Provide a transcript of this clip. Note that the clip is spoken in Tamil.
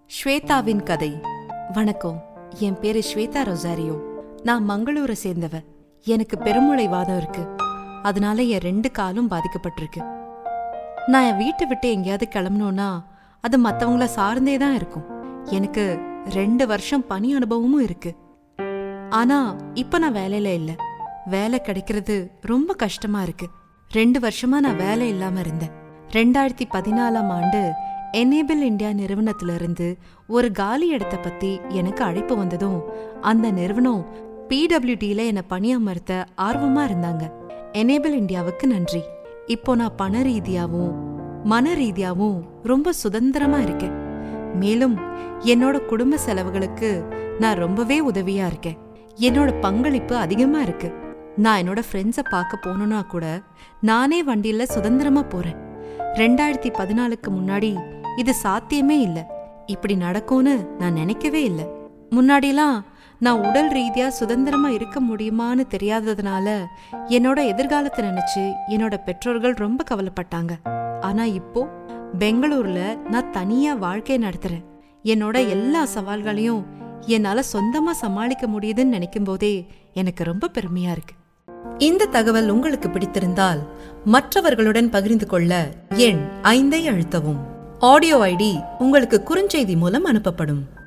ஸ்வேதாவின் கதை வணக்கம் என் பேரு ஸ்வேதா ரொசாரியோ நான் மங்களூரை சேர்ந்தவ எனக்கு பெருமுளை வாதம் இருக்கு அதனால என் ரெண்டு காலும் பாதிக்கப்பட்டிருக்கு நான் என் வீட்டை விட்டு எங்கேயாவது கிளம்பணும்னா அது மத்தவங்கள சார்ந்தே தான் இருக்கும் எனக்கு ரெண்டு வருஷம் பணி அனுபவமும் இருக்கு ஆனா இப்ப நான் வேலையில இல்ல வேலை கிடைக்கிறது ரொம்ப கஷ்டமா இருக்கு ரெண்டு வருஷமா நான் வேலை இல்லாம இருந்தேன் ரெண்டாயிரத்தி பதினாலாம் ஆண்டு எனேபிள் இந்தியா நிறுவனத்துல இருந்து ஒரு காலி இடத்த பத்தி எனக்கு அழைப்பு வந்ததும் அந்த நிறுவனம் பிடபிள்யூடியில என்னை பணியமர்த்த ஆர்வமா இருந்தாங்க எனேபிள் இந்தியாவுக்கு நன்றி இப்போ நான் பண ரீதியாவும் மன ரீதியாவும் ரொம்ப சுதந்திரமா இருக்கேன் மேலும் என்னோட குடும்ப செலவுகளுக்கு நான் ரொம்பவே உதவியா இருக்கேன் என்னோட பங்களிப்பு அதிகமா இருக்கு நான் என்னோட ஃப்ரெண்ட்ஸை பார்க்க போகணும்னா கூட நானே வண்டியில சுதந்திரமா போறேன் ரெண்டாயிரத்தி பதினாலுக்கு முன்னாடி இது சாத்தியமே இல்ல இப்படி நடக்கும்னு நான் நினைக்கவே இல்ல முன்னாடிலாம் நான் உடல் ரீதியா சுதந்திரமா இருக்க முடியுமான்னு தெரியாததுனால என்னோட எதிர்காலத்தை நினைச்சு என்னோட பெற்றோர்கள் ரொம்ப கவலைப்பட்டாங்க ஆனா இப்போ பெங்களூர்ல நான் தனியா வாழ்க்கைய நடத்துறேன் என்னோட எல்லா சவால்களையும் என்னால சொந்தமா சமாளிக்க முடியுதுன்னு நினைக்கும் போதே எனக்கு ரொம்ப பெருமையா இருக்கு இந்த தகவல் உங்களுக்கு பிடித்திருந்தால் மற்றவர்களுடன் பகிர்ந்து கொள்ள எண் ஐந்தை அழுத்தவும் ஆடியோ ஐடி உங்களுக்கு குறுஞ்செய்தி மூலம் அனுப்பப்படும்